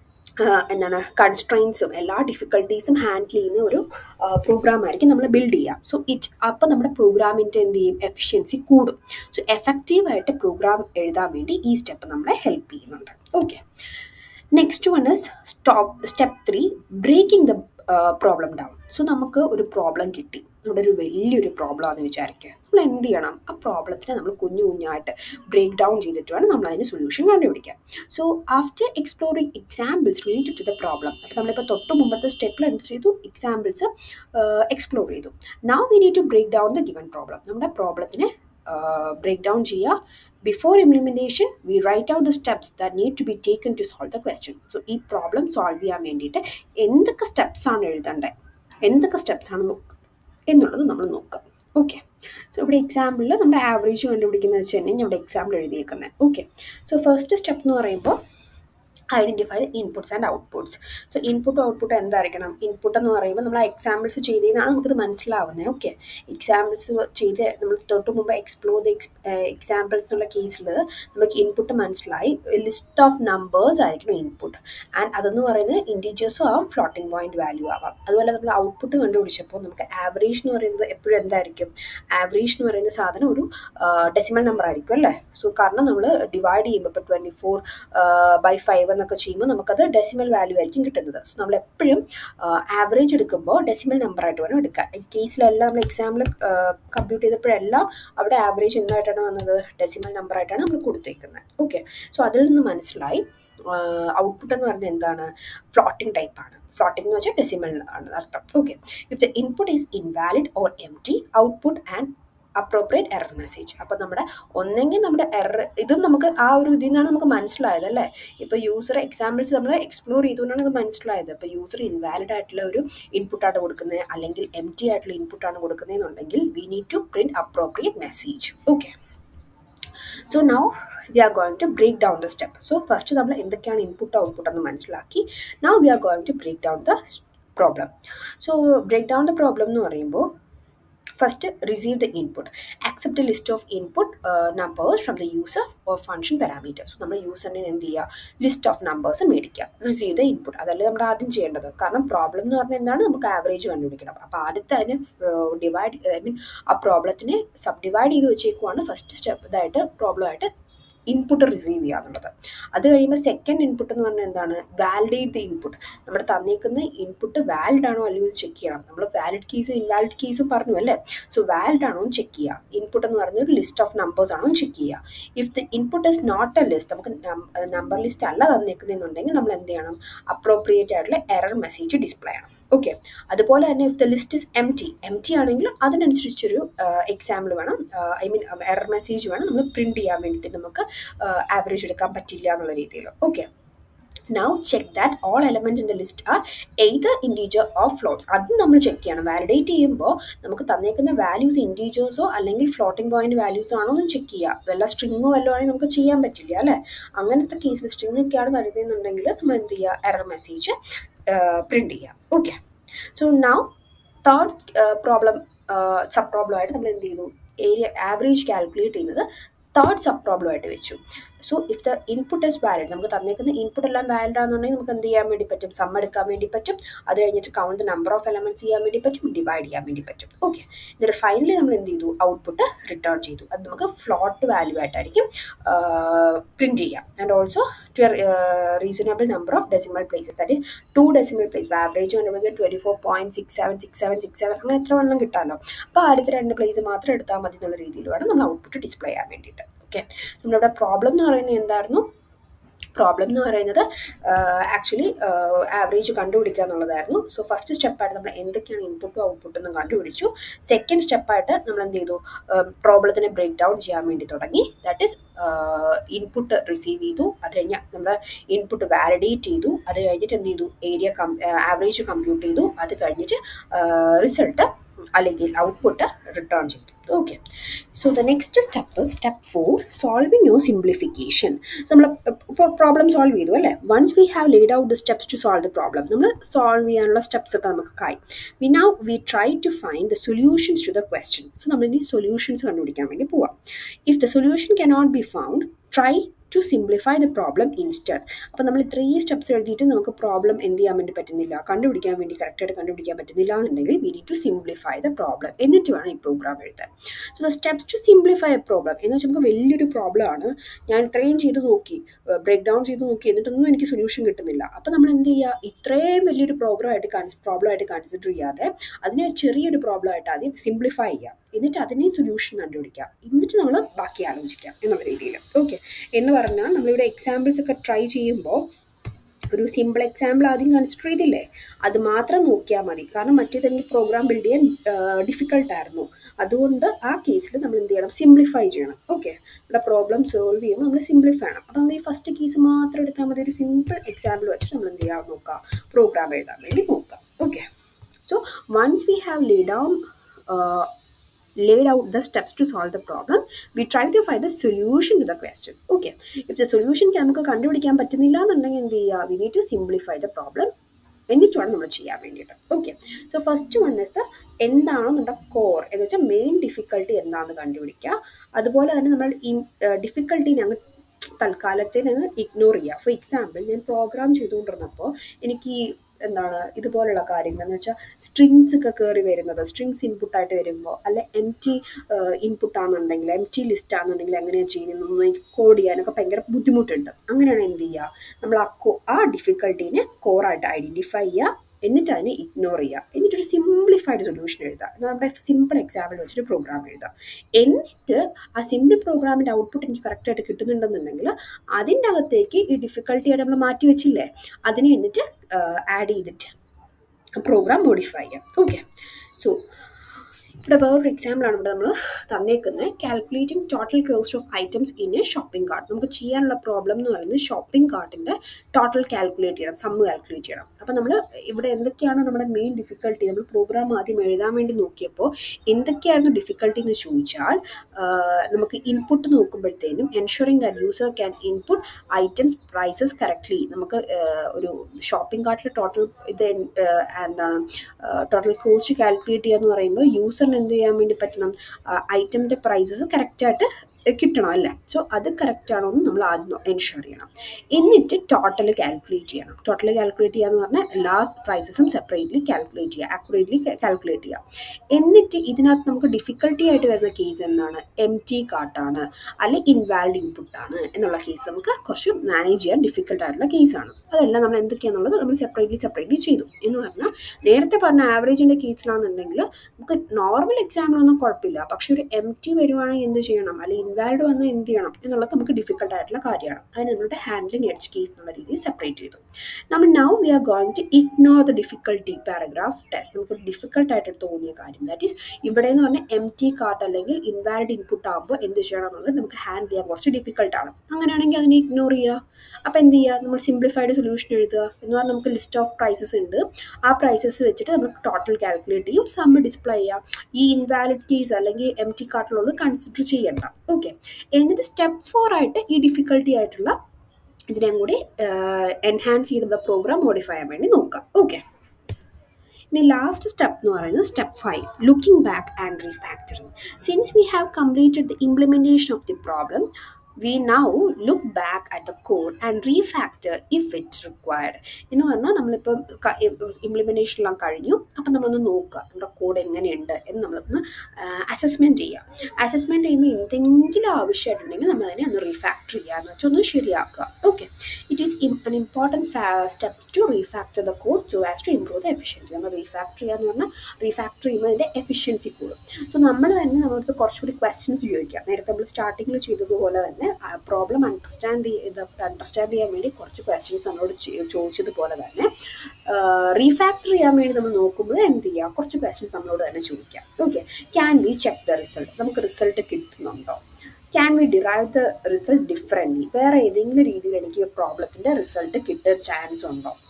എന്താണ് കൺസ്ട്രെയിൻസും എല്ലാ ഡിഫിക്കൽട്ടീസും ഹാൻഡിൽ ചെയ്യുന്ന ഒരു പ്രോഗ്രാം ആയിരിക്കും നമ്മൾ ബിൽഡ് ചെയ്യുക സോ ഇറ്റ് അപ്പോൾ നമ്മുടെ പ്രോഗ്രാമിൻ്റെ എന്ത് ചെയ്യും എഫിഷ്യൻസി കൂടും സോ എഫക്റ്റീവായിട്ട് പ്രോഗ്രാം എഴുതാൻ വേണ്ടി ഈ സ്റ്റെപ്പ് നമ്മളെ ഹെൽപ്പ് ചെയ്യുന്നുണ്ട് okay next one is stop step three breaking the problem down so നമുക്ക് ഒരു പ്രോബ്ലം കിട്ടി നമ്മുടെ ഒരു വലിയൊരു പ്രോബ്ലം ആണെന്ന് വിചാരിക്കുക നമ്മൾ എന്ത് ചെയ്യണം ആ പ്രോബ്ലത്തിനെ നമ്മൾ കുഞ്ഞു കുഞ്ഞായിട്ട് ബ്രേക്ക് ഡൗൺ ചെയ്തിട്ട് വേണം നമ്മൾ അതിന് സൊല്യൂഷൻ കണ്ടുപിടിക്കാൻ so after exploring examples related to the problem അപ്പോൾ നമ്മളിപ്പോൾ തൊട്ട് മുമ്പത്തെ സ്റ്റെപ്പിൽ എന്ത് ചെയ്തു എക്സാമ്പിൾസ് എക്സ്പ്ലോർ ചെയ്തു now we need to break down the given problem നമ്മുടെ പ്രോബ്ലത്തിനെ ബ്രേക്ക് ഡൗൺ ചെയ്യുക before implementation we write out the steps that need to be taken to solve the question so ഈ പ്രോബ്ലം സോൾവ് ചെയ്യാൻ വേണ്ടിയിട്ട് എന്തൊക്കെ steps ആണ് എഴുതേണ്ടത് എന്തൊക്കെ സ്റ്റെപ്സ് ആണ് നോക്കുക എന്നുള്ളത് നമ്മൾ നോക്കുക ഓക്കെ സോ ഇവിടെ എക്സാമ്പിളിൽ നമ്മുടെ ആവറേജ് കണ്ടുപിടിക്കുന്നത് വെച്ച് തന്നെ ഞാൻ ഇവിടെ എക്സാമ്പിൾ എഴുതിയേക്കുന്നത് ഓക്കെ സോ ഫസ്റ്റ് സ്റ്റെപ്പ് എന്ന് പറയുമ്പോൾ identify the inputs and outputs so input output എന്തായിരിക്കണം ഇൻപുട്ട് എന്ന് പറയുമ്പോൾ നമ്മൾ എക്സാമ്പിൾസ് ചെയ്തതിനാണ് നമുക്കിത് മനസ്സിലാവുന്നത് ഓക്കെ എക്സാമ്പിൾസ് ചെയ്ത് നമ്മൾ തൊട്ട് മുമ്പ് എക്സ്പ്ലോർ ദ എക്സ് എക്സാമ്പിൾസ് എന്നുള്ള കേസിൽ നമുക്ക് ഇൻപുട്ട് മനസ്സിലായി ലിസ്റ്റ് ഓഫ് നമ്പേഴ്സ് ആയിരിക്കണം ഇൻപുട്ട് ആൻഡ് അതെന്ന് പറയുന്നത് ഇൻറ്റീജേഴ്സും ആവാം ഫ്ലോട്ടിംഗ് പോയിന്റ് വാല്യൂ ആവാം അതുപോലെ നമ്മൾ ഔട്ട്പുട്ട് കണ്ടുപിടിച്ചപ്പോൾ നമുക്ക് ആവറേജ് എന്ന് പറയുന്നത് എപ്പോഴും എന്തായിരിക്കും ആവറേജ് എന്ന് പറയുന്ന സാധനം ഒരു ഡെസിമൽ നമ്പർ ആയിരിക്കും അല്ലേ സോ കാരണം നമ്മൾ ഡിവൈഡ് ചെയ്യുമ്പോൾ ഇപ്പോൾ ട്വൻറ്റി ഫോർ ബൈ ഫൈവ് എന്നൊക്കെ ചെയ്യുമ്പോൾ നമുക്കത് ഡെസിമൽ വാല്യൂ ആയിരിക്കും കിട്ടുന്നത് സോ നമ്മൾ എപ്പോഴും ആവറേജ് എടുക്കുമ്പോൾ ഡെസിമൽ നമ്പർ ആയിട്ട് വേണം എടുക്കാൻ ഈ കേസിലെല്ലാം നമ്മൾ എക്സാമ്പിൾ കമ്പ്യൂട്ട് ചെയ്തപ്പോഴെല്ലാം അവിടെ ആവറേജ് എന്തായിട്ടാണ് വന്നത് ഡെസിമൽ നമ്പർ ആയിട്ടാണ് നമ്മൾ കൊടുത്തേക്കുന്നത് ഓക്കെ സോ അതിൽ നിന്ന് മനസ്സിലായി ഔട്ട്പുട്ട് എന്ന് പറയുന്നത് എന്താണ് ഫ്ലോട്ടിംഗ് ടൈപ്പ് ആണ് ഫ്ലോട്ടിംഗ് എന്ന് വെച്ചാൽ ഡെസിമൽ ആണ് അർത്ഥം okay if the input is invalid or empty output and appropriate error message അപ്പോൾ നമ്മുടെ ഒന്നെങ്കിൽ നമ്മുടെ എറർ ഇതും നമുക്ക് ആ ഒരു ഇതിൽ നിന്നാണ് നമുക്ക് മനസ്സിലായത് അല്ലേ ഇപ്പോൾ യൂസർ എക്സാമ്പിൾസ് നമ്മൾ എക്സ്പ്ലോർ ചെയ്തുകൊണ്ടാണ് ഇത് മനസ്സിലായത് ഇപ്പോൾ യൂസർ ഇൻവാലിഡ് ആയിട്ടുള്ള ഒരു ഇൻപുട്ടാണ് കൊടുക്കുന്നത് അല്ലെങ്കിൽ എം ടി ആയിട്ടുള്ള ഇൻപുട്ടാണ് കൊടുക്കുന്നതെന്നുണ്ടെങ്കിൽ we need to print appropriate message okay so now we are going to break down the step so first നമ്മൾ എന്തൊക്കെയാണ് ഇൻപുട്ട് ഔട്ട്പുട്ട് എന്ന് മനസ്സിലാക്കി now we are going to break down the problem so break down the problem എന്ന് പറയുമ്പോൾ First, receive the input. Accept a list of input uh, numbers from the user or function parameters. So, നമ്മൾ യൂസറിന് എന്ത് ചെയ്യുക list of numbers മേടിക്കുക receive the input അതല്ലേ നമ്മൾ ആദ്യം ചെയ്യേണ്ടത് കാരണം പ്രോബ്ലം എന്ന് പറഞ്ഞാൽ എന്താണ് നമുക്ക് ആവറേജ് കണ്ടുപിടിക്കണം അപ്പോൾ ആദ്യത്തെ അതിന് ഡിവൈഡ് ഐ മീൻ ആ പ്രോബ്ലത്തിനെ സബ് ഡിവൈഡ് ചെയ്ത് വെച്ചേക്കുവാണ് ഫസ്റ്റ് സ്റ്റെപ്പ് ഇതായിട്ട് പ്രോബ്ലമായിട്ട് ഇൻപുട്ട് റിസീവ് ചെയ്യുക എന്നുള്ളത് അത് കഴിയുമ്പോൾ സെക്കൻഡ് ഇൻപുട്ട് എന്ന് പറഞ്ഞാൽ എന്താണ് വാലിഡേറ്റ് ദി ഇൻപുട്ട് നമ്മുടെ തന്നേക്കുന്ന ഇൻപുട്ട് വാലിഡ് ആണോ അല്ലെങ്കിൽ ചെക്ക് ചെയ്യണം നമ്മൾ വാലിഡ് കീസും ഇൻവാലിഡ് കീസും പറഞ്ഞു അല്ലേ സോ വാലിഡ് ആണോ എന്ന് ചെക്ക് ചെയ്യുക ഇൻപുട്ട് എന്ന് പറയുന്നത് ഒരു ലിസ്റ്റ് ഓഫ് നമ്പേഴ്സ് ആണോ ചെക്ക് ചെയ്യുക if the input is not a list നമുക്ക് നമ്പർ ലിസ്റ്റ് അല്ല തന്നേക്കുന്നതെന്നുണ്ടെങ്കിൽ നമ്മൾ എന്ത് ചെയ്യണം അപ്രോപ്രിയേറ്റ് ആയിട്ടുള്ള എറർ മെസ്സേജ് ഡിസ്പ്ലേ ചെയ്യണം ഓക്കെ അതുപോലെ തന്നെ if the list is empty empty ആണെങ്കിൽ അതിനനുസരിച്ചൊരു എക്സാമ്പിൾ വേണം ഐ മീൻ എറർ മെസ്സേജ് വേണം നമ്മൾ പ്രിൻറ്റ് ചെയ്യാൻ വേണ്ടിയിട്ട് നമുക്ക് ആവറേജ് എടുക്കാൻ പറ്റില്ല എന്നുള്ള രീതിയിൽ okay now check that all elements in the list are either integer of floats അത് നമ്മൾ ചെക്ക് ചെയ്യണം വാലിഡേറ്റ് ചെയ്യുമ്പോൾ നമുക്ക് തന്നേക്കുന്ന വാല്യൂസ് ഇൻറ്റീജേഴ്സോ അല്ലെങ്കിൽ ഫ്ലോട്ടിംഗ് പോയിന്റ് വാല്യൂസ് ആണോ എന്ന് ചെക്ക് ചെയ്യുക വല്ല സ്ട്രിങ്ങോ വല്ലതും ആണെങ്കിൽ നമുക്ക് ചെയ്യാൻ പറ്റില്ല അല്ലേ അങ്ങനത്തെ കേസിൽ സ്ട്രിങ് ഒക്കെയാണ് വരുന്നതെന്നുണ്ടെങ്കിൽ നമ്മൾ എന്ത് ചെയ്യുക എറർ മെസ്സേജ് പ്രിൻറ്റ് ചെയ്യാം okay so now third problem sub problem ആയിട്ട് നമ്മൾ എന്ത് ചെയ്തു ഏരിയ ആവറേജ് കാൽക്കുലേറ്റ് ചെയ്യുന്നത് തേർഡ് സബ് പ്രോബ്ലം ആയിട്ട് വെച്ചു so if the input is valid നമുക്ക് തന്നേക്കുന്ന ഇൻപുട്ട് എല്ലാം വാലിഡ് ആണെന്നുണ്ടെങ്കിൽ നമുക്ക് എന്ത് ചെയ്യാൻ വേണ്ടി പറ്റും സം എടുക്കാൻ വേണ്ടി പറ്റും അത് കഴിഞ്ഞിട്ട് count the number of elements ചെയ്യാൻ വേണ്ടി പറ്റും ഡിവൈഡ് ചെയ്യാൻ വേണ്ടി പറ്റും ഓക്കെ എന്നിട്ട് ഫൈനലി നമ്മൾ എന്ത് ചെയ്തു ഔട്ട്പുട്ട് റിട്ടേൺ ചെയ്തു അത് നമുക്ക് ഫ്ലോട്ട് വാല്യൂ ആയിട്ടായിരിക്കും പ്രിന്റ് ചെയ്യാം and also to reasonable number of decimal places that is two decimal place average കണ്ടുപിടിക്കുക twenty four point six seven six seven six seven അങ്ങനെ എത്ര വെള്ളം കിട്ടാമല്ലോ അപ്പോൾ ആദ്യത്തെ രണ്ട് പ്ലേസ് മാത്രം എടുത്താൽ മതി എന്നുള്ള രീതിയിൽ വേണം നമ്മൾ ഔട്ട്പുട്ട് ഡിസ്പ്ലേ ചെയ്യാൻ വേണ്ടിയിട്ട് ഓക്കെ നമ്മളിവിടെ പ്രോബ്ലം എന്ന് പറയുന്നത് എന്തായിരുന്നു പ്രോബ്ലം എന്ന് പറയുന്നത് ആക്ച്വലി ആവറേജ് കണ്ടുപിടിക്കുക എന്നുള്ളതായിരുന്നു സോ ഫസ്റ്റ് സ്റ്റെപ്പായിട്ട് നമ്മൾ എന്തൊക്കെയാണ് ഇൻപുട്ടും ഔട്ട്പുട്ടും എന്നും കണ്ടുപിടിച്ചു സെക്കൻഡ് സ്റ്റെപ്പായിട്ട് നമ്മൾ എന്ത് ചെയ്തു പ്രോബ്ലത്തിനെ ബ്രേക്ക് ഡൗൺ ചെയ്യാൻ വേണ്ടി തുടങ്ങി ദാറ്റ് ഈസ് ഇൻപുട്ട് റിസീവ് ചെയ്തു അത് കഴിഞ്ഞ് നമ്മൾ ഇൻപുട്ട് വാലിഡേറ്റ് ചെയ്തു അത് കഴിഞ്ഞിട്ട് എന്ത് ചെയ്തു ഏരിയ കം ആവറേജ് കമ്പ്യൂട്ട് ചെയ്തു അത് കഴിഞ്ഞിട്ട് റിസൾട്ട് അല്ലെങ്കിൽ ഔട്ട്പുട്ട് റിട്ടേൺ ചെയ്തു okay so the next step step four solving your simplification നമ്മൾ ഇപ്പോൾ പ്രോബ്ലം സോൾവ് ചെയ്തു അല്ലേ once we have laid out the steps to solve the problem നമ്മൾ സോൾവ് ചെയ്യാനുള്ള സ്റ്റെപ്സ് ഒക്കെ നമുക്ക് കായി we now we try to find the solutions to the question so നമ്മൾ ഇനി സൊല്യൂഷൻസ് കണ്ടുപിടിക്കാൻ വേണ്ടി പോവാം if the solution cannot be found try to simplify the problem instead അപ്പോൾ നമ്മൾ ഇത്രയും സ്റ്റെപ്സ് എഴുതിയിട്ട് നമുക്ക് പ്രോബ്ലം എന്ത് ചെയ്യാൻ വേണ്ടി പറ്റുന്നില്ല കണ്ടുപിടിക്കാൻ വേണ്ടി കറക്റ്റായിട്ട് കണ്ടുപിടിക്കാൻ പറ്റുന്നില്ല എന്നുണ്ടെങ്കിൽ we need to simplify the problem എന്നിട്ട് വേണം ഈ പ്രോഗ്രാം എഴുതാൻ so the steps to simplify a problem എന്ന് വെച്ചാൽ നമുക്ക് വലിയൊരു പ്രോബ്ലം ആണ് ഞാൻ ഇത്രയും ചെയ്ത് നോക്കി ബ്രേക്ക് ഡൗൺ ചെയ്ത് നോക്കി എന്നിട്ടൊന്നും എനിക്ക് സൊല്യൂഷൻ കിട്ടുന്നില്ല അപ്പോൾ നമ്മൾ എന്ത് ചെയ്യുക ഇത്രയും വലിയൊൊരു പ്രോബ്ലം ആയിട്ട് കൺസ് പ്രോബ്ലം ആയിട്ട് കൺസിഡർ ചെയ്യാതെ അതിനെ ചെറിയൊരു പ്രോബ്ലം ആയിട്ട് ആദ്യം സിംപ്ലിഫൈ ചെയ്യുക എന്നിട്ട് അതിനെ സൊല്യൂഷൻ കണ്ടുപിടിക്കുക എന്നിട്ട് നമ്മൾ ബാക്കി ആലോചിക്കാം എന്നുള്ള രീതിയിൽ ഓക്കെ എന്ന് പറഞ്ഞാൽ നമ്മളിവിടെ എക്സാമ്പിൾസ് ഒക്കെ ട്രൈ ചെയ്യുമ്പോൾ ഒരു സിമ്പിൾ എക്സാമ്പിൾ ആദ്യം കൺസിഡർ ചെയ്തില്ലേ അത് മാത്രം നോക്കിയാൽ മതി കാരണം മറ്റേതെങ്കിലും പ്രോഗ്രാം ബിൽഡ് ചെയ്യാൻ ഡിഫിക്കൾട്ടായിരുന്നു അതുകൊണ്ട് ആ കേസിൽ നമ്മൾ എന്ത് ചെയ്യണം സിംപ്ലിഫൈ ചെയ്യണം ഓക്കെ ഇവിടെ പ്രോബ്ലം സോൾവ് ചെയ്യുമ്പോൾ നമ്മൾ സിംപ്ലിഫൈ ചെയ്യണം അപ്പോൾ നമ്മൾ ഈ ഫസ്റ്റ് കേസ് മാത്രം എടുത്താൽ മതി ഒരു സിമ്പിൾ എക്സാമ്പിൾ വെച്ചിട്ട് നമ്മൾ എന്ത് ചെയ്യാൻ നോക്കാം പ്രോഗ്രാം എഴുതാൻ വേണ്ടി നോക്കാം okay so once we have lay down laid out the steps to solve the problem we try to find the solution to the question okay if the solution നമുക്ക് കണ്ടുപിടിക്കാൻ പറ്റുന്നില്ല എന്നുണ്ടെങ്കിൽ എന്ത് ചെയ്യുക we need to simplify the problem എന്നിട്ട് വേണം നമ്മൾ ചെയ്യാൻ വേണ്ടിയിട്ട് okay so first one is the എന്താണ് നമ്മുടെ കോർ എന്ന് വെച്ചാൽ മെയിൻ ഡിഫിക്കൽട്ടി എന്താണെന്ന് കണ്ടുപിടിക്കുക അതുപോലെ തന്നെ നമ്മൾ ഈ ഡിഫിക്കൽട്ടീനെ അങ്ങ് തൽക്കാലത്തേന് അങ്ങ് ഇഗ്നോർ ചെയ്യുക ഫോർ എക്സാമ്പിൾ ഞാൻ പ്രോഗ്രാം ചെയ്തുകൊണ്ടിരുന്നപ്പോൾ എനിക്ക് എന്താണ് ഇതുപോലുള്ള കാര്യങ്ങൾ എന്ന് വെച്ചാൽ സ്ട്രിങ്സ് ഒക്കെ കയറി വരുന്നത് സ്ട്രിങ്സ് ഇൻപുട്ടായിട്ട് വരുമ്പോൾ അല്ലെ എം ടി ഇൻപുട്ട് ആണെന്നുണ്ടെങ്കിൽ എം ടി ലിസ്റ്റ് ആണെന്നുണ്ടെങ്കിൽ എങ്ങനെയാണ് ചെയ്യുന്നത് എനിക്ക് കോഡ് ചെയ്യാനൊക്കെ ഭയങ്കര ബുദ്ധിമുട്ടുണ്ട് അങ്ങനെയാണ് എന്ത് ചെയ്യുക നമ്മൾ ആ കോ ആ ഡിഫിക്കൽട്ടീനെ കോറായിട്ട് ഐഡൻറ്റിഫൈ ചെയ്യുക എന്നിട്ട് അതിനെ ഇഗ്നോർ ചെയ്യുക എന്നിട്ടൊരു സിംപ്ലിഫൈഡ് സൊല്യൂഷൻ എഴുതുക നമ്മുടെ സിമ്പിൾ എക്സാമ്പിൾ വെച്ചിട്ട് പ്രോഗ്രാം എഴുതുക എന്നിട്ട് ആ സിമ്പിൾ പ്രോഗ്രാമിൻ്റെ ഔട്ട്പുട്ട് എനിക്ക് കറക്റ്റായിട്ട് കിട്ടുന്നുണ്ടെന്നുണ്ടെങ്കിൽ അതിൻ്റെ അകത്തേക്ക് ഈ ഡിഫിക്കൽട്ടിയായിട്ട് നമ്മൾ മാറ്റി വെച്ചില്ലേ അതിനെ എന്നിട്ട് ആഡ് ചെയ്തിട്ട് പ്രോഗ്രാം മോഡിഫൈ ചെയ്യാം ഓക്കെ സോ ഇവിടെ വേറൊരു എക്സാമ്പിളാണ് ഇവിടെ നമ്മൾ തന്നേക്കുന്നത് calculating total cost of items in a shopping cart നമുക്ക് ചെയ്യാനുള്ള പ്രോബ്ലം എന്ന് പറയുന്നത് ഷോപ്പിംഗ് കാർട്ടിൻ്റെ ടോട്ടൽ കാൽക്കുലേറ്റ് ചെയ്യണം സമ്മ് കാൽക്കുലേറ്റ് ചെയ്യണം അപ്പോൾ നമ്മൾ ഇവിടെ എന്തൊക്കെയാണ് നമ്മുടെ മെയിൻ ഡിഫിക്കൽട്ടി നമ്മൾ പ്രോഗ്രാം ആദ്യം എഴുതാൻ വേണ്ടി നോക്കിയപ്പോൾ എന്തൊക്കെയായിരുന്നു ഡിഫിക്കൽട്ടി എന്ന് ചോദിച്ചാൽ നമുക്ക് ഇൻപുട്ട് നോക്കുമ്പോഴത്തേനും ensuring that user can input items prices correctly നമുക്ക് ഒരു ഷോപ്പിംഗ് കാർട്ടിൽ ടോട്ടൽ ഇത് എന്താണ് ടോട്ടൽ കോസ്റ്റ് കാൽക്കുലേറ്റ് ചെയ്യുക എന്ന് പറയുമ്പോൾ യൂസറിന് എന്ത് ചെയ്യാൻ വേണ്ടി പറ്റണം ഐറ്റമിൻ്റെ പ്രൈസസ് കറക്റ്റായിട്ട് കിട്ടണം അല്ലേ സോ അത് കറക്റ്റ് ആണോ എന്ന് നമ്മൾ ആദ്യം എൻഷുർ ചെയ്യണം എന്നിട്ട് ടോട്ടൽ കാൽക്കുലേറ്റ് ചെയ്യണം ടോട്ടൽ കാൽക്കുലേറ്റ് ചെയ്യുക എന്ന് പറഞ്ഞാൽ എല്ലാ പ്രൈസസും സെപ്പറേറ്റ്ലി കാൽക്കുലേറ്റ് ചെയ്യുക ആക്യുറേറ്റ്ലി കാൽക്കുലേറ്റ് ചെയ്യുക എന്നിട്ട് ഇതിനകത്ത് നമുക്ക് ഡിഫിക്കൽട്ടി ആയിട്ട് വരുന്ന കേസ് എന്താണ് എം ടി കാർട്ടാണ് അല്ലെങ്കിൽ ഇൻവാലിഡ് ഇൻപുട്ട് ആണ് എന്നുള്ള കേസ് നമുക്ക് കുറച്ച് മാനേജ് ചെയ്യാൻ ഡിഫിക്കൽട്ട് ആയിട്ടുള്ള കേസാണ് അതെല്ലാം നമ്മൾ എന്തൊക്കെയാണെന്നുള്ളത് നമ്മൾ സെപ്പറേറ്റ്ലി സെപ്പറേറ്റ്ലി ചെയ്തു എന്ന് പറഞ്ഞാൽ നേരത്തെ പറഞ്ഞ ആവറേജിൻ്റെ കേസിലാണെന്നുണ്ടെങ്കിൽ നമുക്ക് നോർമൽ എക്സാമിനൊന്നും കുഴപ്പമില്ല പക്ഷെ ഒരു എം ടി വരുവാണെങ്കിൽ എന്ത് ചെയ്യണം അല്ലെങ്കിൽ ഇൻവാലിഡ് വന്നാൽ എന്ത് ചെയ്യണം എന്നുള്ളത് നമുക്ക് ഡിഫിക്കൽട്ട് ആയിട്ടുള്ള കാര്യമാണ് അതിന് നമ്മളുടെ ഹാൻഡ്ലിംഗ് എഡ്ജ് കേസ് എന്നുള്ള രീതിയിൽ സെപ്പറേറ്റ് ചെയ്തു നമ്മൾ now we are going to ignore the difficulty paragraph test നമുക്ക് ഡിഫിക്കൽട്ട് ആയിട്ട് തോന്നിയ കാര്യം ദാറ്റ് ഈസ് ഇവിടെ എന്ന് പറഞ്ഞാൽ എം ടി കാർട്ട് അല്ലെങ്കിൽ ഇൻവാലിഡ് ഇൻപുട്ട് ആകുമ്പോൾ എന്ത് ചെയ്യണം എന്നുള്ളത് നമുക്ക് ഹാൻഡിൽ ചെയ്യാൻ കുറച്ച് ഡിഫിക്കൽട്ടാണ് അങ്ങനെയാണെങ്കിൽ അതിനെ ഇഗ്നോർ ചെയ്യുക അപ്പോൾ എന്ത് ചെയ്യുക നമ്മൾ സിംപ്ലിഫൈഡ് സൊല്യൂഷൻ എഴുതുക എന്ന് പറഞ്ഞാൽ നമുക്ക് ലിസ്റ്റ് ഓഫ് പ്രൈസസ് ഉണ്ട് ആ പ്രൈസസ് വെച്ചിട്ട് നമുക്ക് ടോട്ടൽ കാൽക്കുലേറ്റ് ചെയ്യും സമ്മ് ഡിസ്പ്ലേ ചെയ്യാം ഈ ഇൻവാലിഡ് കേസ് അല്ലെങ്കിൽ എം ടി കാർട്ടിലുള്ളത് കൺസിഡർ ചെയ്യണ്ട ഓക്കെ എന്നിട്ട് സ്റ്റെപ്പ് ഫോർ ആയിട്ട് ഈ ഡിഫിക്കൽട്ടി ആയിട്ടുള്ള ഇതിനെയും കൂടി എൻഹാൻസ് ചെയ്തുള്ള പ്രോഗ്രാം മോഡിഫൈ ചെയ്യാൻ വേണ്ടി നോക്കാം ഓക്കെ ഇനി ലാസ്റ്റ് സ്റ്റെപ്പ് എന്ന് പറയുന്നത് step five looking back and refactoring since we have completed the implementation of the problem we now look back at the code and refactor if it required എന്ന് പറഞ്ഞാൽ നമ്മളിപ്പം ഇംപ്ലിമെൻറ്റേഷനെല്ലാം കഴിഞ്ഞു അപ്പം നമ്മളൊന്ന് നോക്കുക നമ്മുടെ കോഡ് എങ്ങനെയുണ്ട് എന്ന് നമ്മളൊന്ന് അസസ്മെൻറ്റ് ചെയ്യുക അസസ്മെൻറ്റ് ചെയ്യുമ്പോൾ എന്തെങ്കിലും ആവശ്യമായിട്ടുണ്ടെങ്കിൽ നമ്മൾ അതിനെ ഒന്ന് റീഫാക്ടർ ചെയ്യുക എന്ന് വെച്ചാൽ ഒന്ന് ശരിയാക്കുക okay it is an important step to refactor the code so as to improve the efficiency നമ്മൾ റീഫാക്ടർ ചെയ്യുക എന്ന് പറഞ്ഞാൽ റീഫാക്ടർ ചെയ്യുമ്പോൾ അതിൻ്റെ എഫിഷ്യൻസി കൂടും സോ നമ്മൾ തന്നെ നമ്മളടുത്ത് കുറച്ചുകൂടി ക്വസ്റ്റ്യൻസ് ഉപയോഗിക്കുക നേരത്തെ നമ്മൾ സ്റ്റാർട്ടിങ്ങിൽ ചെയ്തതുപോലെ തന്നെ പ്രോബ്ലം അണ്ടർസ്റ്റാൻഡ് ചെയ്ത് അണ്ടർസ്റ്റാൻഡ് ചെയ്യാൻ വേണ്ടി കുറച്ച് ക്വസ്റ്റ്യൻസ് നമ്മളോട് ചോദിച്ചതുപോലെ തന്നെ റീഫാക്ടർ ചെയ്യാൻ വേണ്ടി നമ്മൾ നോക്കുമ്പോൾ എന്ത് ചെയ്യുക കുറച്ച് ക്വസ്റ്റ്യൻസ് നമ്മളോട് തന്നെ ചോദിക്കാം okay can we check the result നമുക്ക് റിസൾട്ട് കിട്ടുന്നുണ്ടോ can we derive the result differently വേറെ ഏതെങ്കിലും രീതിയിൽ എനിക്ക് പ്രോബ്ലത്തിൻ്റെ റിസൾട്ട് കിട്ടാൻ ചാൻസ് ഉണ്ടോ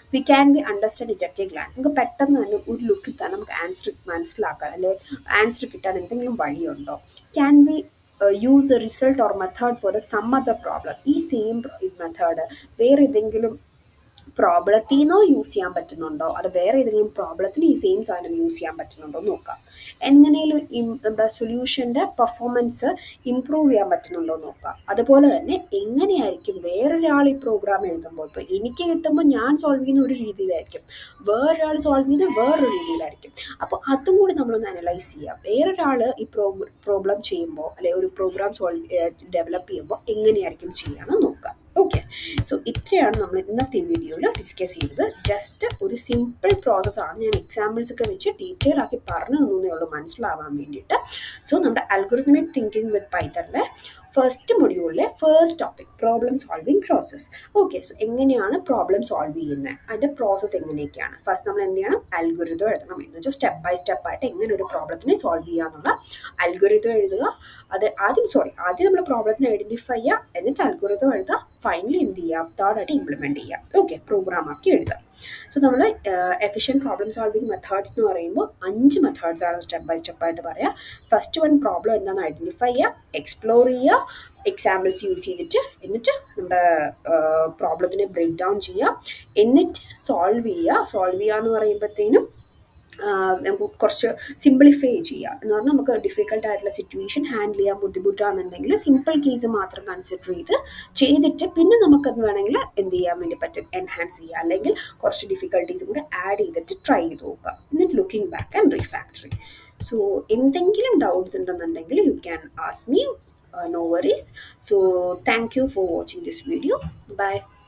we can be understand it at a glance നമുക്ക് പെട്ടെന്ന് തന്നെ ഒരു ലുക്കിൽ തന്നെ നമുക്ക് ആൻസർ മനസ്സിലാക്കാം അല്ലെ ആൻസർ കിട്ടാൻ എന്തെങ്കിലും വഴിയുണ്ടോ can be use a result or method for some other problem ഈ സെയിം മെത്തേഡ് വേറെ ഏതെങ്കിലും പ്രോബ്ലത്തിൽ നിന്നോ യൂസ് ചെയ്യാൻ പറ്റുന്നുണ്ടോ അത് വേറെ ഏതെങ്കിലും പ്രോബ്ലത്തിന് ഈ സെയിം സാധനം യൂസ് ചെയ്യാൻ പറ്റുന്നുണ്ടോ എന്ന് നോക്കാം എങ്ങനെയും നമ്മുടെ സൊല്യൂഷൻ്റെ പെർഫോമൻസ് ഇമ്പ്രൂവ് ചെയ്യാൻ പറ്റുന്നുണ്ടോ എന്ന് നോക്കാം അതുപോലെ തന്നെ എങ്ങനെയായിരിക്കും വേറൊരാൾ ഈ പ്രോഗ്രാം എഴുതുമ്പോൾ ഇപ്പോൾ എനിക്ക് കിട്ടുമ്പോൾ ഞാൻ സോൾവ് ചെയ്യുന്ന ഒരു രീതിയിലായിരിക്കും വേറൊരാൾ സോൾവ് ചെയ്യുന്നത് വേറൊരു രീതിയിലായിരിക്കും അപ്പോൾ അതും കൂടി നമ്മളൊന്ന് അനലൈസ് ചെയ്യാം വേറൊരാൾ ഈ പ്രോ പ്രോബ്ലം ചെയ്യുമ്പോൾ അല്ലെങ്കിൽ ഒരു പ്രോഗ്രാം സോൾവ് ഡെവലപ്പ് ചെയ്യുമ്പോൾ എങ്ങനെയായിരിക്കും ചെയ്യാമെന്ന് നോക്കാം ഓക്കെ സോ ഇത്രയാണ് നമ്മൾ ഇന്നത്തെ വീഡിയോയിൽ ഡിസ്കസ് ചെയ്തത് ജസ്റ്റ് ഒരു സിമ്പിൾ പ്രോസസ്സാണ് ഞാൻ എക്സാമ്പിൾസ് ഒക്കെ വെച്ച് ഡീറ്റെയിൽ ആക്കി പറഞ്ഞു തന്നേ ഉള്ളൂ മനസ്സിലാവാൻ വേണ്ടിയിട്ട് സോ നമ്മുടെ അൽഗോറിതമിക് തിങ്കിങ് വിത്ത് പൈത്തണിലെ ഫസ്റ്റ് മൊഡ്യൂളിലെ first topic problem solving process okay so എങ്ങനെയാണ് പ്രോബ്ലം സോൾവ് ചെയ്യുന്നത് അതിൻ്റെ പ്രോസസ്സ് എങ്ങനെയൊക്കെയാണ് ഫസ്റ്റ് നമ്മൾ എന്ത് ചെയ്യണം അൽഗോരിതം എഴുതണം എന്ന് വെച്ചാൽ സ്റ്റെപ്പ് ബൈ സ്റ്റെപ്പ് ആയിട്ട് എങ്ങനെ ഒരു പ്രോബ്ലത്തിനെ സോൾവ് ചെയ്യാന്നുള്ള അൽഗോരിതം എഴുതുക അത് ആദ്യം സോറി ആദ്യം നമ്മൾ പ്രോബ്ലത്തിനെ ഐഡൻറ്റിഫൈ ചെയ്യുക എന്നിട്ട് അൽഗോരിതം എഴുതുക ഫൈനലി എന്ത് ചെയ്യുക തേർഡായിട്ട് ഇംപ്ലിമെൻറ്റ് ചെയ്യുക ഓക്കെ പ്രോഗ്രാം ആക്കി എഴുതുക സോ നമ്മൾ എഫിഷ്യൻ പ്രോബ്ലം സോൾവിങ് മെത്തേഡ്സ് എന്ന് പറയുമ്പോൾ അഞ്ച് മെത്തേഡ്സ് ആണ് സ്റ്റെപ്പ് ബൈ സ്റ്റെപ്പ് ആയിട്ട് പറയാം ഫസ്റ്റ് വൺ പ്രോബ്ലം എന്താണെന്ന് ഐഡൻറ്റിഫൈ ചെയ്യുക എക്സ്പ്ലോർ ചെയ്യുക എക്സാമ്പിൾസ് യൂസ് ചെയ്തിട്ട് എന്നിട്ട് നമ്മുടെ പ്രോബ്ലത്തിനെ ബ്രേക്ക് ഡൗൺ ചെയ്യുക എന്നിട്ട് സോൾവ് ചെയ്യുക സോൾവ് ചെയ്യുക എന്ന് പറയുമ്പോഴത്തേനും നമുക്ക് കുറച്ച് സിംപ്ലിഫൈ ചെയ്യുക എന്ന് പറഞ്ഞാൽ നമുക്ക് ഡിഫിക്കൽട്ട് ആയിട്ടുള്ള സിറ്റുവേഷൻ ഹാൻഡിൽ ചെയ്യാൻ ബുദ്ധിമുട്ടാണെന്നുണ്ടെങ്കിൽ സിമ്പിൾ കേസ് മാത്രം കൺസിഡർ ചെയ്ത് ചെയ്തിട്ട് പിന്നെ നമുക്കത് വേണമെങ്കിൽ എന്ത് ചെയ്യാൻ വേണ്ടി പറ്റും എൻഹാൻസ് ചെയ്യുക അല്ലെങ്കിൽ കുറച്ച് ഡിഫിക്കൽട്ടീസും കൂടെ ആഡ് ചെയ്തിട്ട് ട്രൈ ചെയ്ത് നോക്കുക എന്നിട്ട് looking back and refactoring so എന്തെങ്കിലും ഡൗട്ട്സ് ഉണ്ടെന്നുണ്ടെങ്കിൽ you can ask me no worries so thank you for watching this video bye